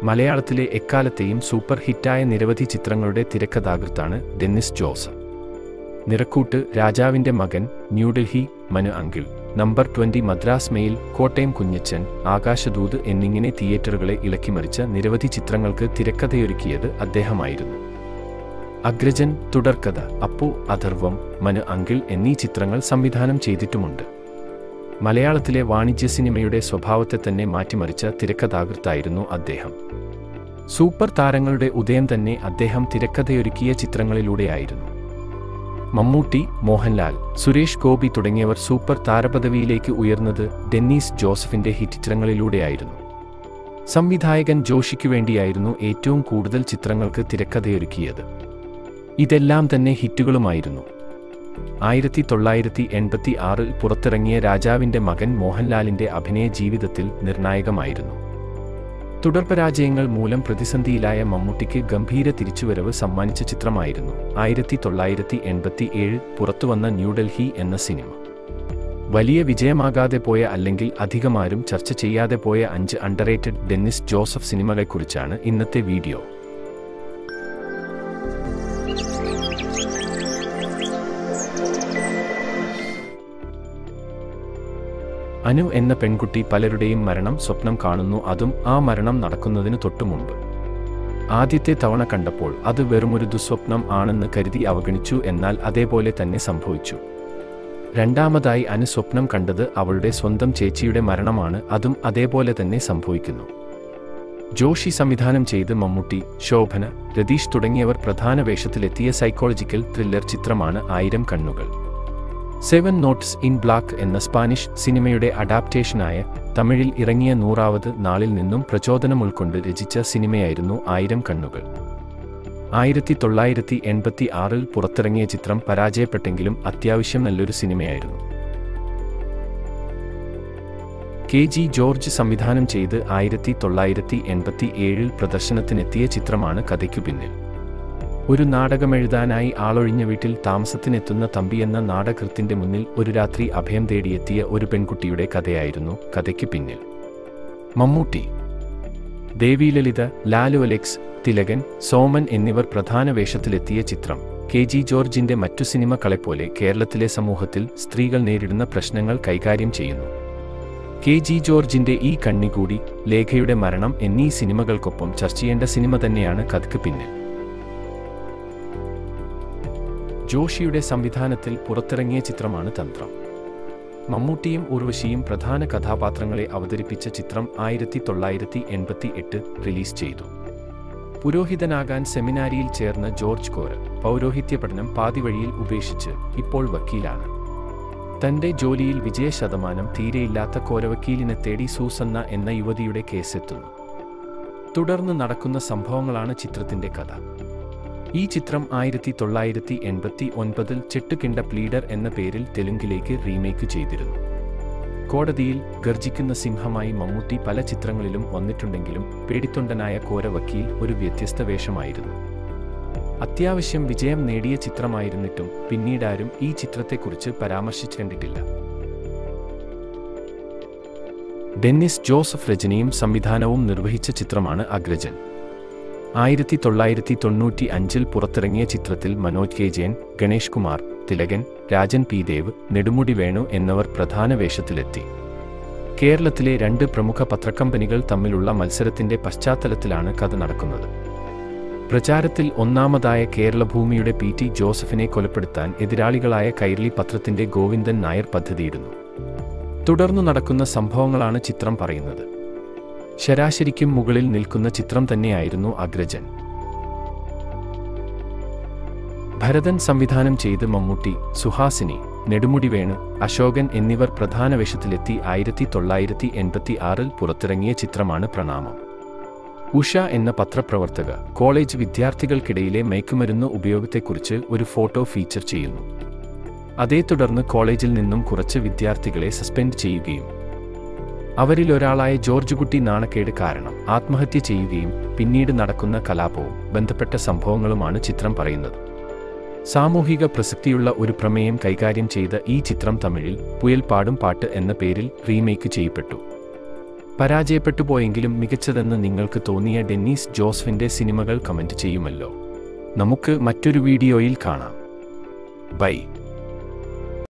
മലയാളത്തിലെ എക്കാലത്തെയും സൂപ്പർ ഹിറ്റായ നിരവധി ചിത്രങ്ങളുടെ തിരക്കഥാകൃത്താണ് ഡെന്നിസ് ജോസ് നിറക്കൂട്ട് രാജാവിന്റെ മകൻ New Delhi Manu uncle number twenty Madras mail Kottayam Kunjachan Akashadoothu എന്നിങ്ങനെ തിയേറ്ററുകളെ ഇളക്കിമറിച്ച നിരവധി ചിത്രങ്ങൾക്ക് തിരക്കഥയൊരുക്കിയത് അദ്ദേഹമായിരുന്നു അഗ്രജൻ തുടർക്കഥ അപ്പു അഥർവം മനു അങ്കിൾ എന്നീ ചിത്രങ്ങൾ സംവിധാനം ചെയ്തിട്ടുമുണ്ട് മലയാളത്തിലെ വാണിജ്യ സിനിമയുടെ സ്വഭാവത്തെ തന്നെ മാറ്റിമറിച്ച തിരക്കഥാകൃത്തായിരുന്നു അദ്ദേഹം സൂപ്പർ താരങ്ങളുടെ ഉദയം തന്നെ അദ്ദേഹം തിരക്കഥയൊരുക്കിയ ചിത്രങ്ങളിലൂടെയായിരുന്നു മമ്മൂട്ടി മോഹൻലാൽ സുരേഷ് ഗോപി തുടങ്ങിയവർ സൂപ്പർ താരപദവിയിലേക്ക് ഉയർന്നത് ഡെന്നീസ് ജോസഫിന്റെ ഹിറ്റ് ചിത്രങ്ങളിലൂടെയായിരുന്നു സംവിധായകൻ ജോഷിക്കു വേണ്ടിയായിരുന്നു ഏറ്റവും കൂടുതൽ ചിത്രങ്ങൾക്ക് തിരക്കഥയൊരുക്കിയത് ഇതെല്ലാം തന്നെ ഹിറ്റുകളുമായിരുന്നു ആയിരത്തി തൊള്ളായിരത്തി എൺപത്തി ആറിൽ പുറത്തിറങ്ങിയ രാജാവിന്റെ മകൻ മോഹൻലാലിന്റെ അഭിനയ ജീവിതത്തിൽ നിർണായകമായിരുന്നു തുടർപരാജയങ്ങൾ മൂലം പ്രതിസന്ധിയിലായ മമ്മൂട്ടിക്ക് ഗംഭീര തിരിച്ചുവരവ് സമ്മാനിച്ച ചിത്രമായിരുന്നു ആയിരത്തി തൊള്ളായിരത്തി എൺപത്തി ഏഴ് പുറത്തുവന്ന ന്യൂഡൽഹി എന്ന സിനിമ വലിയ വിജയമാകാതെ പോയ അല്ലെങ്കിൽ അധികമാരും ചർച്ച ചെയ്യാതെ പോയ അഞ്ച് അണ്ടർറേറ്റഡ് ഡെന്നിസ് ജോസഫ് സിനിമകളെക്കുറിച്ചാണ് ഇന്നത്തെ വീഡിയോ അനു എന്ന പെൺകുട്ടി പലരുടെയും മരണം സ്വപ്നം കാണുന്നു അതും ആ മരണം നടക്കുന്നതിന് തൊട്ടുമുമ്പ് ആദ്യത്തെ തവണ കണ്ടപ്പോൾ അത് വെറുമൊരു ദുസ്വപ്നം ആണെന്ന് കരുതി അവഗണിച്ചു എന്നാൽ അതേപോലെ തന്നെ സംഭവിച്ചു രണ്ടാമതായി അനു സ്വപ്നം കണ്ടത് അവളുടെ സ്വന്തം ചേച്ചിയുടെ മരണമാണ് അതും അതേപോലെ തന്നെ സംഭവിക്കുന്നു ജോഷി സംവിധാനം ചെയ്ത് മമ്മൂട്ടി ശോഭന രതീഷ് തുടങ്ങിയവർ പ്രധാന വേഷത്തിലെത്തിയ സൈക്കോളജിക്കൽ ത്രില്ലർ ചിത്രമാണ് Aayiram Kannukal seven notes in black എന്ന സ്പാനിഷ് സിനിമയുടെ അഡാപ്റ്റേഷനായ തമിഴിൽ ഇറങ്ങിയ നൂറാവത് നാളിൽ നിന്നും പ്രചോദനം ഉൾക്കൊണ്ട് രചിച്ച സിനിമയായിരുന്നു ആയിരം കണ്ണുകൾ ആയിരത്തി തൊള്ളായിരത്തി എൺപത്തി ആറിൽ പുറത്തിറങ്ങിയ ചിത്രം പരാജയപ്പെട്ടെങ്കിലും അത്യാവശ്യം നല്ലൊരു സിനിമയായിരുന്നു കെ ജി ജോർജ് സംവിധാനം ചെയ്ത് ആയിരത്തി തൊള്ളായിരത്തി എൺപത്തി ഏഴിൽ പ്രദർശനത്തിനെത്തിയ ചിത്രമാണ് കഥയ്ക്കു പിന്നിൽ ഒരു നാടകമെഴുതാനായി ആളൊഴിഞ്ഞ വീട്ടിൽ താമസത്തിനെത്തുന്ന തമ്പി എന്ന നാടകൃത്തിന്റെ മുന്നിൽ ഒരു രാത്രി അഭയം തേടിയെത്തിയ ഒരു പെൺകുട്ടിയുടെ കഥയായിരുന്നു കഥയ്ക്ക് പിന്നിൽ മമ്മൂട്ടി ദേവി ലളിത ലാലു അലക്സ് തിലകൻ സോമൻ എന്നിവർ പ്രധാന വേഷത്തിലെത്തിയ ചിത്രം കെ ജി ജോർജിന്റെ മറ്റു സിനിമകളെപ്പോലെ കേരളത്തിലെ സമൂഹത്തിൽ സ്ത്രീകൾ നേരിടുന്ന പ്രശ്നങ്ങൾ കൈകാര്യം ചെയ്യുന്നു കെ ജി ജോർജിന്റെ ഈ കണ്ണികൂടി ലേഖയുടെ മരണം എന്നീ സിനിമകൾക്കൊപ്പം ചർച്ച ചെയ്യേണ്ട സിനിമ തന്നെയാണ് കഥയ്ക്ക് പിന്നിൽ ജോഷിയുടെ സംവിധാനത്തിൽ പുറത്തിറങ്ങിയ ചിത്രമാണ് തന്ത്രം മമ്മൂട്ടിയും ഉർവശിയും പ്രധാന കഥാപാത്രങ്ങളെ അവതരിപ്പിച്ച ചിത്രം ആയിരത്തി തൊള്ളായിരത്തി എൺപത്തി എട്ട് റിലീസ് ചെയ്തു പുരോഹിതനാകാൻ സെമിനാരിയിൽ ചേർന്ന ജോർജ് കോര പൗരോഹിത്യ പഠനം പാതിവഴിയിൽ ഉപേക്ഷിച്ച് ഇപ്പോൾ വക്കീലാണ് തന്റെ ജോലിയിൽ വിജയശതമാനം തീരെയില്ലാത്ത കോരവക്കീലിനെ തേടി സൂസന്ന എന്ന യുവതിയുടെ കേസെത്തുന്നു തുടർന്ന് നടക്കുന്ന സംഭവങ്ങളാണ് ചിത്രത്തിന്റെ കഥ ഈ ചിത്രം ആയിരത്തി തൊള്ളായിരത്തി എൺപത്തി ഒൻപതിൽ ചെട്ടുകിണ്ട പ്ലീഡർ എന്ന പേരിൽ തെലുങ്കിലേക്ക് റീമേക്ക് ചെയ്തിരുന്നു കോടതിയിൽ ഗർജിക്കുന്ന സിംഹമായി മമ്മൂട്ടി പല ചിത്രങ്ങളിലും വന്നിട്ടുണ്ടെങ്കിലും പേടിത്തൊണ്ടനായ കോര വക്കീൽ ഒരു വ്യത്യസ്ത വേഷമായിരുന്നു അത്യാവശ്യം വിജയം നേടിയ ചിത്രമായിരുന്നിട്ടും പിന്നീടാരും ഈ ചിത്രത്തെക്കുറിച്ച് പരാമർശിച്ചിട്ടില്ല ഡെന്നിസ് ജോസഫ് രചനയും സംവിധാനവും നിർവഹിച്ച ചിത്രമാണ് അഗ്രജൻ ആയിരത്തി തൊള്ളായിരത്തി തൊണ്ണൂറ്റി അഞ്ചിൽ പുറത്തിറങ്ങിയ ചിത്രത്തിൽ മനോജ് കെ ജയൻ ഗണേഷ് കുമാർ തിലകൻ രാജൻ പി ദേവ് നെടുമുടി വേണു എന്നിവർ പ്രധാന വേഷത്തിലെത്തി കേരളത്തിലെ രണ്ട് പ്രമുഖ പത്രക്കമ്പനികൾ തമ്മിലുള്ള മത്സരത്തിന്റെ പശ്ചാത്തലത്തിലാണ് കഥ നടക്കുന്നത് പ്രചാരത്തിൽ ഒന്നാമതായ കേരളഭൂമിയുടെ പി ടി ജോസഫിനെ കൊലപ്പെടുത്താൻ എതിരാളികളായ കൈരളി പത്രത്തിന്റെ ഗോവിന്ദൻ നായർ പദ്ധതിയിടുന്നു തുടർന്നു നടക്കുന്ന സംഭവങ്ങളാണ് ചിത്രം പറയുന്നത് ശരാശരിക്കും മുകളിൽ നിൽക്കുന്ന ചിത്രം തന്നെയായിരുന്നു അഗ്രജൻ ഭരതൻ സംവിധാനം ചെയ്ത് മമ്മൂട്ടി സുഹാസിനി നെടുമുടി വേണു അശോകൻ എന്നിവർ പ്രധാന വേഷത്തിലെത്തി ആയിരത്തി തൊള്ളായിരത്തി എൺപത്തി ആറിൽ പുറത്തിറങ്ങിയ ചിത്രമാണ് പ്രണാമം ഉഷ എന്ന പത്രപ്രവർത്തക കോളേജ് വിദ്യാർത്ഥികൾക്കിടയിലെ മയക്കുമരുന്ന് ഉപയോഗത്തെക്കുറിച്ച് ഒരു ഫോട്ടോ ഫീച്ചർ ചെയ്യുന്നു അതേ തുടർന്ന് കോളേജിൽ നിന്നും കുറച്ച് വിദ്യാർത്ഥികളെ സസ്പെൻഡ് ചെയ്യുകയും അവരിൽ ഒരാളായ ജോർജ് കുട്ടി നാണക്കേട് കാരണം ആത്മഹത്യ ചെയ്യുകയും പിന്നീട് നടക്കുന്ന കലാപവും ബന്ധപ്പെട്ട സംഭവങ്ങളുമാണ് ചിത്രം പറയുന്നത് സാമൂഹിക പ്രസക്തിയുള്ള ഒരു പ്രമേയം കൈകാര്യം ചെയ്ത ഈ ചിത്രം തമിഴിൽ പുയൽ പാടും പാട്ട് എന്ന പേരിൽ റീമേക്ക് ചെയ്യപ്പെട്ടു പരാജയപ്പെട്ടു പോയെങ്കിലും മികച്ചതെന്ന് നിങ്ങൾക്ക് തോന്നിയ ഡെന്നീസ് ജോസഫിന്റെ സിനിമകൾ കമന്റ് ചെയ്യുമല്ലോ നമുക്ക് മറ്റൊരു വീഡിയോയിൽ കാണാം ബൈ